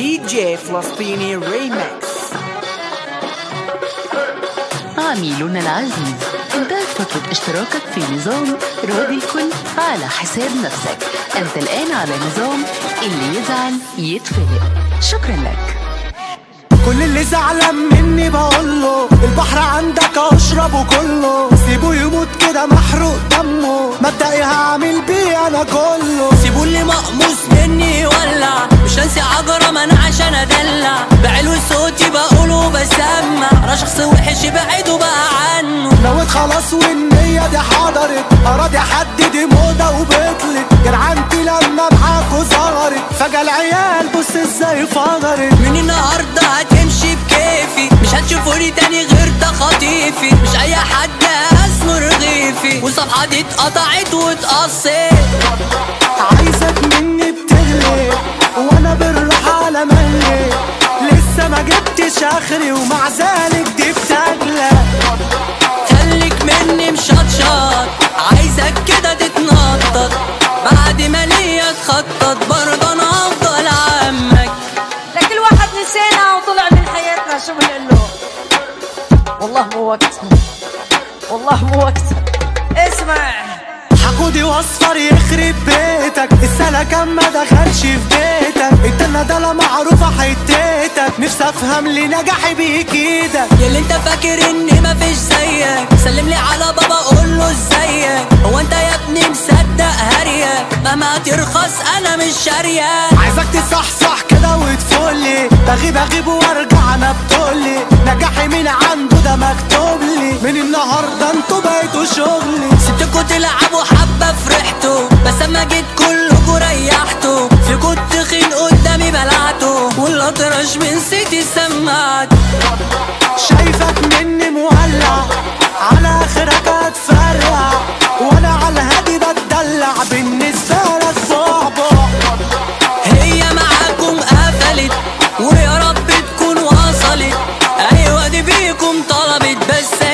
دي جي فلسطيني ريمكس عميلنا العزيز انتهت فترة اشتراكك في نظام راضي الكل على حساب نفسك انت الآن على نظام اللي يزعل يتفلق شكرا لك كل اللي زعلان مني بقوله البحر عندك اشربه كله سيبه يموت كده محروق دمه مبدئي هعمل بيه انا كله سيبوا اللي مقموس مني يولع مش هنسي عجرة ما انا عشان ادلع بعلو صوتي بقوله بسمع انا شخص وحش بعيده بقى عنه نويت خلاص والنية دي حضرت اراضي حد دي موضة وبطلت جرعنتي لما معاكوا ظهرت فجأة العيال بص ازاي فجرت من النهاردة هتمشي بكيفي مش هتشوفوني تاني غير ده خطيفي مش اي حد اسمه رغيفي والصفحة دي اتقطعت واتقصت عايزك مني بتغلي وانا بالراحة على مهلي لسه ما جبتش اخري ومع ذلك دي بتغلى خليك مني مشطشط عايزك كده تتنطط بعد ما ليا تخطط برضه انا افضل عمك لكل واحد نسينا وطلع من حياتنا شو بنقول له والله مو وقتها والله مو وقتها اسمع حقودي واصفر يخرب بيتك السنة كان ما دخلش في بيتك انت الندالة معروفة حتتك نفسي افهم ليه نجاحي بيك ايدك ياللي انت فاكر اني مفيش زيك سلم لي على بابا قول له ازيك هو انت يا ابني مصدق هريك مهما ترخص انا مش شاريك عايزك تصحصح كده وتفولي بغيب اغيب وارجع انا بتقولي نجاحي مين عنده ده مكتوب لي من النهارده انتوا بقيتوا شغلي سبتكوا تلعبوا حبة فرحتوا بس اما جيت كلكوا ريحتوا فيكوا التخين قدامي بلعته والاطرش من سيتي سمعت شايفك مني مولع على اخرك هتفرع وانا على الهادي بتدلع بالنسبه لك بعبع هي معاكم قفلت ويا رب تكون وصلت ايوه دي بيكم طلبت بس